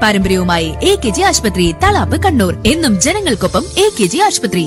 പാരമ്പര്യവുമായി A K G ആശുപത്രി തളാപ്പ് കണ്ണൂർ എന്നും ജനങ്ങൾക്കൊപ്പം എ കെ ജി ആശുപത്രി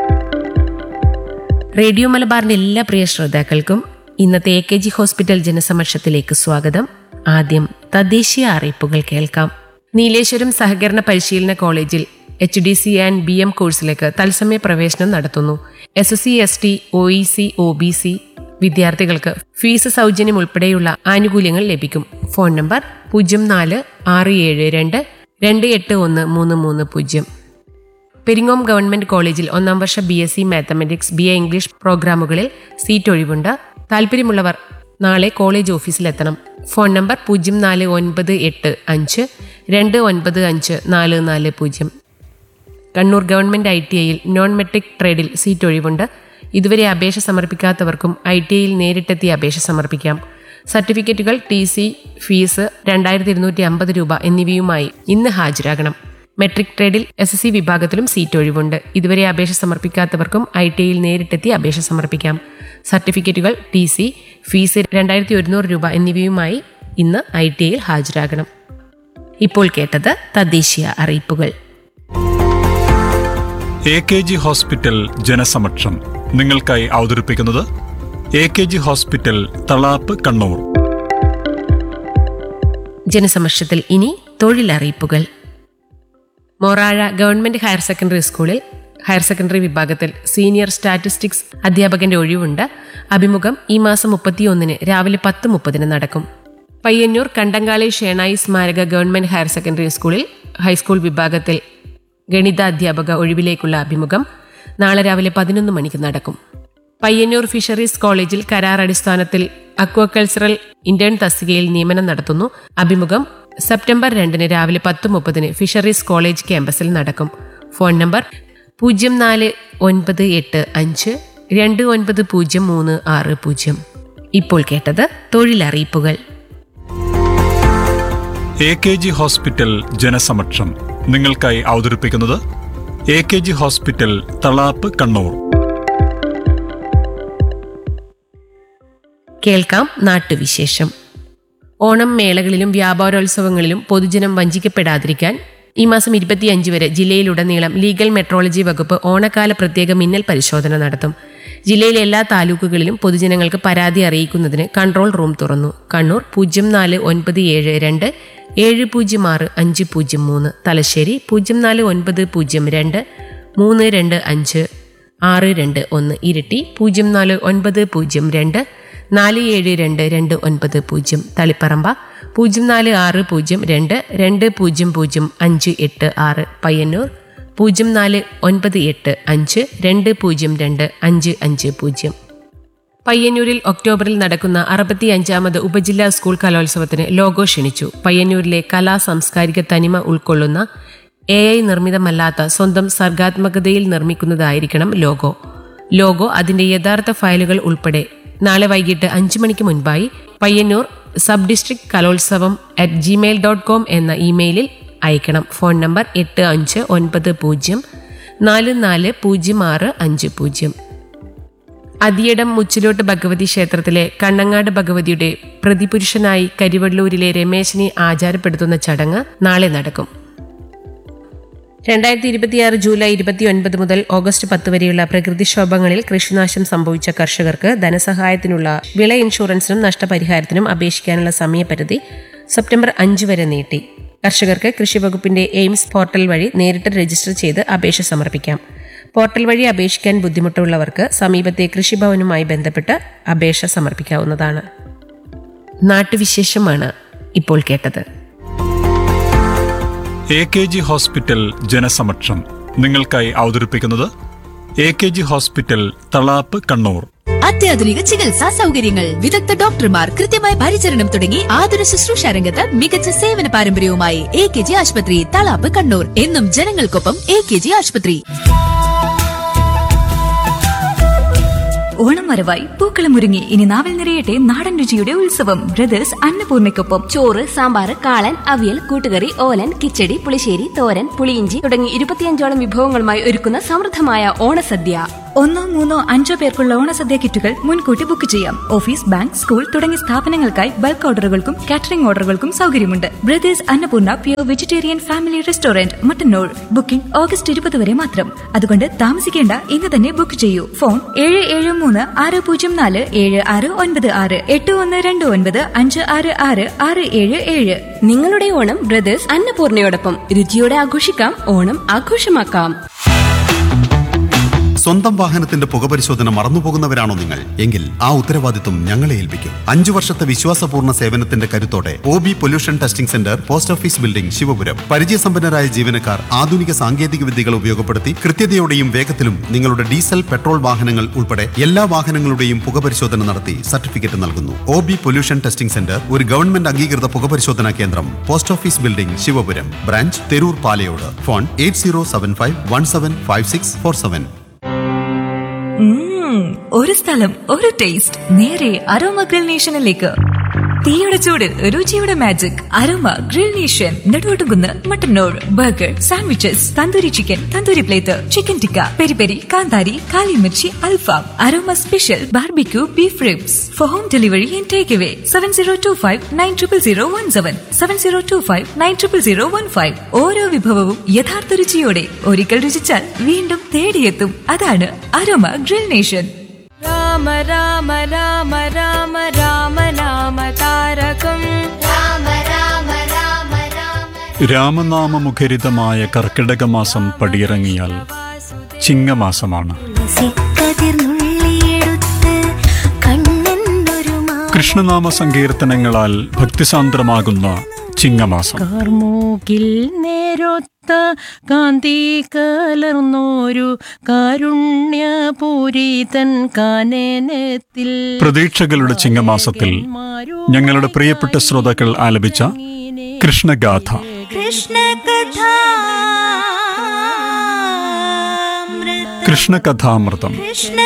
റേഡിയോ മലബാറിന്റെ എല്ലാ പ്രിയ ശ്രോതാക്കൾക്കും ഇന്നത്തെ എ കെ ജി ഹോസ്പിറ്റൽ ജനസമക്ഷത്തിലേക്ക് സ്വാഗതം ആദ്യം തദ്ദേശീയ അറിയിപ്പുകൾ കേൾക്കാം നീലേശ്വരം സഹകരണ പരിശീലന കോളേജിൽ H D C and B M കോഴ്സിലേക്ക് തത്സമയ പ്രവേശനം നടത്തുന്നു S S C S T O E C O B C വിദ്യാർത്ഥികൾക്ക് ഫീസ് സൗജന്യം ഉൾപ്പെടെയുള്ള ആനുകൂല്യങ്ങൾ ലഭിക്കും ഫോൺ നമ്പർ പൂജ്യം നാല് ആറ് ഏഴ് രണ്ട് രണ്ട് എട്ട് ഒന്ന് മൂന്ന് മൂന്ന് പൂജ്യം പെരിങ്ങോം ഗവൺമെന്റ് കോളേജിൽ ഒന്നാം വർഷ B S C mathematics B A English പ്രോഗ്രാമുകളിൽ സീറ്റ് ഒഴിവുണ്ട് താല്പര്യമുള്ളവർ നാളെ കോളേജ് ഓഫീസിലെത്തണം ഫോൺ നമ്പർ പൂജ്യം നാല് ഒൻപത് എട്ട് അഞ്ച് രണ്ട് ഒൻപത് അഞ്ച് നാല് നാല് പൂജ്യം കണ്ണൂർ ഗവൺമെന്റ് ഐ ടി ഐയിൽ നോൺ മെട്രിക് ട്രേഡിൽ സീറ്റ് ഒഴിവുണ്ട് ഇതുവരെ അപേക്ഷ സമർപ്പിക്കാത്തവർക്കും ഐ ടി ഐയിൽ നേരിട്ടെത്തി അപേക്ഷ സമർപ്പിക്കാം സർട്ടിഫിക്കറ്റുകൾ ടി സി ഫീസ് രണ്ടായിരത്തി ഇരുന്നൂറ്റി അമ്പത് രൂപ എന്നിവയുമായി ഇന്ന് ഹാജരാകണം മെട്രിക് ട്രേഡിൽ എസ് എസ് സി വിഭാഗത്തിലും സീറ്റ് ഒഴിവുണ്ട് ഇതുവരെ അപേക്ഷ സമർപ്പിക്കാത്തവർക്കും ഐ ടി ഐയിൽ നേരിട്ടെത്തി അപേക്ഷ സമർപ്പിക്കാം സർട്ടിഫിക്കറ്റുകൾ ടി സി ഫീസ് രണ്ടായിരത്തി ഒരുന്നൂറ് രൂപ എന്നിവയുമായി ഇന്ന് ഐ ടി ഐയിൽ ഹാജരാകണം ഇപ്പോൾ കേട്ടത് തദ്ദേശീയ അറിയിപ്പുകൾ എ കെ ജി ഹോസ്പിറ്റൽ ജനസമക്ഷം നിങ്ങൾക്കായി അവതരിപ്പിക്കുന്നത് A K G hospital Thalap Kannur ജനസമക്ഷത്തിൽ ഇനി തൊഴിലറിയിപ്പുകൾ മൊറാഴ ഗവൺമെന്റ് ഹയർ സെക്കൻഡറി സ്കൂളിൽ ഹയർ സെക്കൻഡറി വിഭാഗത്തിൽ സീനിയർ സ്റ്റാറ്റിസ്റ്റിക്സ് അധ്യാപകന്റെ ഒഴിവുണ്ട് അഭിമുഖം ഈ മാസം മുപ്പത്തിയൊന്നിന് രാവിലെ പത്ത് മുപ്പതിന് നടക്കും പയ്യന്നൂർ കണ്ടങ്കാളി ഷേണായി സ്മാരക ഗവൺമെന്റ് ഹയർ സെക്കൻഡറി സ്കൂളിൽ ഹൈസ്കൂൾ വിഭാഗത്തിൽ ഗണിത അധ്യാപക ഒഴിവിലേക്കുള്ള അഭിമുഖം നാളെ രാവിലെ പതിനൊന്ന് മണിക്ക് നടക്കും പയ്യന്നൂർ ഫിഷറീസ് കോളേജിൽ കരാർ അടിസ്ഥാനത്തിൽ അക്വാകൾച്ചറൽ ഇന്റേൺ തസ്തികയിൽ നിയമനം നടത്തുന്നു അഭിമുഖം സെപ്റ്റംബർ രണ്ടിന് രാവിലെ പത്ത് മുപ്പതിന് ഫിഷറീസ് കോളേജ് ക്യാമ്പസിൽ നടക്കും ഫോൺ നമ്പർ പൂജ്യം നാല് ഒൻപത് എട്ട് അഞ്ച് രണ്ട് ഒൻപത് പൂജ്യം മൂന്ന് ആറ് പൂജ്യം ഇപ്പോൾ കേട്ടത് തൊഴിലറിയിപ്പുകൾ എ കെ ജി ഹോസ്പിറ്റൽ ജനസമക്ഷം നിങ്ങൾക്കായി അവതരിപ്പിക്കുന്നത് A K G hospital Thalap Kannur കേൾക്കാം നാട്ടുവിശേഷം ഓണം മേളകളിലും വ്യാപാരോത്സവങ്ങളിലും പൊതുജനം വഞ്ചിക്കപ്പെടാതിരിക്കാൻ ഈ മാസം ഇരുപത്തിയഞ്ച് വരെ ജില്ലയിലുടനീളം ലീഗൽ മെട്രോളജി വകുപ്പ് ഓണക്കാല പ്രത്യേക മിന്നൽ പരിശോധന നടത്തും ജില്ലയിലെ എല്ലാ താലൂക്കുകളിലും പൊതുജനങ്ങൾക്ക് പരാതി അറിയിക്കുന്നതിന് കൺട്രോൾ റൂം തുറന്നു കണ്ണൂർ പൂജ്യം നാല് ഒൻപത് ഏഴ് രണ്ട് ഏഴ് പൂജ്യം ആറ് അഞ്ച് പൂജ്യം മൂന്ന് തലശ്ശേരി പൂജ്യം നാല് ഒൻപത് പൂജ്യം രണ്ട് മൂന്ന് രണ്ട് അഞ്ച് ആറ് രണ്ട് ഒന്ന് ഇരട്ടി പൂജ്യം നാല് ഒൻപത് പൂജ്യം രണ്ട് നാല് ഏഴ് രണ്ട് രണ്ട് ഒൻപത് പൂജ്യം തളിപ്പറമ്പ പൂജ്യം നാല് ആറ് പൂജ്യം രണ്ട് രണ്ട് പൂജ്യം പൂജ്യം അഞ്ച് എട്ട് ആറ് പയ്യന്നൂർ പൂജ്യം നാല് ഒൻപത് എട്ട് അഞ്ച് രണ്ട് പൂജ്യം രണ്ട് അഞ്ച് അഞ്ച് പൂജ്യം പയ്യന്നൂരിൽ ഒക്ടോബറിൽ നടക്കുന്ന അറുപത്തി അഞ്ചാമത് ഉപജില്ലാ സ്കൂൾ കലോത്സവത്തിന് ലോഗോ ക്ഷണിച്ചു പയ്യന്നൂരിലെ കലാ സാംസ്കാരിക തനിമ ഉൾക്കൊള്ളുന്ന എ ഐ നിർമ്മിതമല്ലാത്ത സ്വന്തം സർഗാത്മകതയിൽ നിർമ്മിക്കുന്നതായിരിക്കണം ലോഗോ ലോഗോ അതിന്റെ യഥാർത്ഥ ഫയലുകൾ ഉൾപ്പെടെ നാളെ വൈകിട്ട് അഞ്ചു മണിക്ക് മുൻപായി Payyannur sub district Kalolsavam at Gmail dot com എന്ന ഇമെയിലിൽ അയക്കണം ഫോൺ നമ്പർ എട്ട് അഞ്ച് ഒൻപത് പൂജ്യം നാല് നാല് പൂജ്യം ആറ് അഞ്ച് പൂജ്യം അതിയടം മുച്ചിലോട്ട് ഭഗവതി ക്ഷേത്രത്തിലെ കണ്ണങ്ങാട് ഭഗവതിയുടെ പ്രതിപുരുഷനായി കരിവള്ളൂരിലെ രമേശിനെ ആചാരപ്പെടുത്തുന്ന ചടങ്ങ് നാളെ നടക്കും രണ്ടായിരത്തി ഇരുപത്തിയാറ് ജൂലൈ ഇരുപത്തിയൊൻപത് മുതൽ ഓഗസ്റ്റ് പത്ത് വരെയുള്ള പ്രകൃതിക്ഷോഭങ്ങളിൽ കൃഷിനാശം സംഭവിച്ച കർഷകർക്ക് ധനസഹായത്തിനുള്ള വിള ഇൻഷുറൻസിനും നഷ്ടപരിഹാരത്തിനും അപേക്ഷിക്കാനുള്ള സമയപരിധി സെപ്റ്റംബർ അഞ്ച് വരെ നീട്ടി കർഷകർക്ക് കൃഷിവകുപ്പിന്റെ എയിംസ് പോർട്ടൽ വഴി നേരിട്ട് രജിസ്റ്റർ ചെയ്ത് അപേക്ഷ സമർപ്പിക്കാം പോർട്ടൽ വഴി അപേക്ഷിക്കാൻ ബുദ്ധിമുട്ടുള്ളവർക്ക് സമീപത്തെ കൃഷിഭവനുമായി ബന്ധപ്പെട്ട് അപേക്ഷ സമർപ്പിക്കാവുന്നതാണ് നാട്ടുവിശേഷമാണ് ഇപ്പോൾ കേട്ടത് എ കെ ജി ഹോസ്പിറ്റൽ ജനസമക്ഷം നിങ്ങൾക്കായി അവതരിപ്പിക്കുന്നത് A K G hospital Thalap Kannur അത്യാധുനിക ചികിത്സാ സൗകര്യങ്ങൾ വിദഗ്ധ ഡോക്ടർമാർ കൃത്യമായ പരിചരണം തുടങ്ങി ആതുര ശുശ്രൂഷ രംഗത്ത് മികച്ച സേവന പാരമ്പര്യവുമായി എ കെ ജി ആശുപത്രി തളാപ്പ് കണ്ണൂർ എന്നും ജനങ്ങൾക്കൊപ്പം എ കെ ജി ആശുപത്രി ഓണം വരവായി പൂക്കളം ഒരുങ്ങി ഇനി നാവിൽ നിറയട്ടെ നാടൻ രുചിയുടെ ഉത്സവം ബ്രദേഴ്സ് അന്നപൂർണയ്ക്കൊപ്പം ചോറ് സാമ്പാർ കാളൻ അവിയൽ കൂട്ടുകറി ഓലൻ കിച്ചടി പുളിശ്ശേരി തോരൻ പുളിയിഞ്ചി തുടങ്ങി ഇരുപത്തിയഞ്ചോളം വിഭവങ്ങളുമായി ഒരുക്കുന്ന സമൃദ്ധമായ ഓണസദ്യ ഒന്നോ മൂന്നോ അഞ്ചോ പേർക്കുള്ള ഓണസദ്യ കിറ്റുകൾ മുൻകൂട്ടി ബുക്ക് ചെയ്യാം ഓഫീസ് ബാങ്ക് സ്കൂൾ തുടങ്ങിയ സ്ഥാപനങ്ങൾക്കായി ബൾക്ക് ഓർഡറുകൾക്കും കാറ്ററിംഗ് ഓർഡറുകൾക്കും സൗകര്യമുണ്ട് brothers Annapoorna pure vegetarian family restaurant Mattannur booking August ഇരുപത് വരെ മാത്രം അതുകൊണ്ട് താമസിക്കേണ്ട ഇന്ന് തന്നെ ബുക്ക് ചെയ്യൂ ഫോൺ ഏഴ് ഏഴ് മൂന്ന് ആറ് പൂജ്യം നാല് ഏഴ് ആറ് ഒൻപത് ആറ് എട്ട് ഒന്ന് രണ്ട് ഒൻപത് അഞ്ച് ആറ് ആറ് ആറ് ഏഴ് ഏഴ് നിങ്ങളുടെ ഓണം ബ്രദേഴ്സ് അന്നപൂർണയോടൊപ്പം രുചിയോടെ ആഘോഷിക്കാം ഓണം ആഘോഷമാക്കാം സ്വന്തം വാഹനത്തിന്റെ പുകപരിശോധന മറന്നുപോകുന്നവരാണോ നിങ്ങൾ എങ്കിൽ ആ ഉത്തരവാദിത്വം ഞങ്ങളെ ഏൽപ്പിക്കും അഞ്ചു വർഷത്തെ വിശ്വാസപൂർണ്ണ സേവനത്തിന്റെ കരുത്തോടെ O B pollution testing centre post office building Sivapuram പരിചയസമ്പന്നരായ ജീവനക്കാർ ആധുനിക സാങ്കേതിക വിദ്യകൾ ഉപയോഗപ്പെടുത്തി കൃത്യതയോടെയും വേഗത്തിലും നിങ്ങളുടെ ഡീസൽ പെട്രോൾ വാഹനങ്ങൾ ഉൾപ്പെടെ എല്ലാ വാഹനങ്ങളുടെയും പുകപരിശോധന നടത്തി സർട്ടിഫിക്കറ്റ് നൽകുന്നു O B pollution testing centre ഒരു ഗവൺമെന്റ് അംഗീകൃത പുകപരിശോധനാ കേന്ദ്രം post office building Sivapuram branch Theroor Palayode phone eight zero seven five one seven five six four seven ഉം, ഒരു സ്ഥലം ഒരു ടേസ്റ്റ് നേരെ അരോമ ഗ്രിൽ നേഷനിലേക്ക് തീയുടെ ചൂടിൽ രുചിയുടെ magic aroma grill nation Neduvattukunnu Mattannur burger sandwiches tandoori chicken tandoori plate chicken tikka peri peri കാന്താരി കാലിമിർച്ചി അൽഫാം aroma special barbecue beef ribs for home delivery and take away seven zero two five nine triple zero one seven seven zero two five nine triple zero one five ഓരോ വിഭവവും യഥാർത്ഥ രുചിയോടെ ഒരിക്കൽ രുചിച്ചാൽ വീണ്ടും തേടിയെത്തും അതാണ് aroma grill nation Rama Rama Rama Rama Rama നാമ താരകം രാമനാമമുഖരിതമായ കർക്കിടക മാസം പടിയിറങ്ങിയാൽ ചിങ്ങമാസമാണ് സിക്കതിർന്നുള്ളിയെടുത്ത് കണ്ണെന്നൊരു മാ കൃഷ്ണനാമ സങ്കീർത്തനങ്ങളാൽ ഭക്തിസാന്ദ്രമാകുന്ന ചിങ്ങമാസം കാർമൂക്കിൽ നേരൊത്ത കാന്തി കലർന്നോരു കാരുണ്യപൂരിതൻ കാനനത്തിൽ പ്രതീക്ഷകളുടെ ചിങ്ങമാസത്തിൽ ഞങ്ങളുടെ പ്രിയപ്പെട്ട ശ്രോതാക്കൾ ആലപിച്ച കൃഷ്ണഗാഥ കൃഷ്ണകഥാമൃത കൃഷ്ണകഥാമൃതം കൃഷ്ണ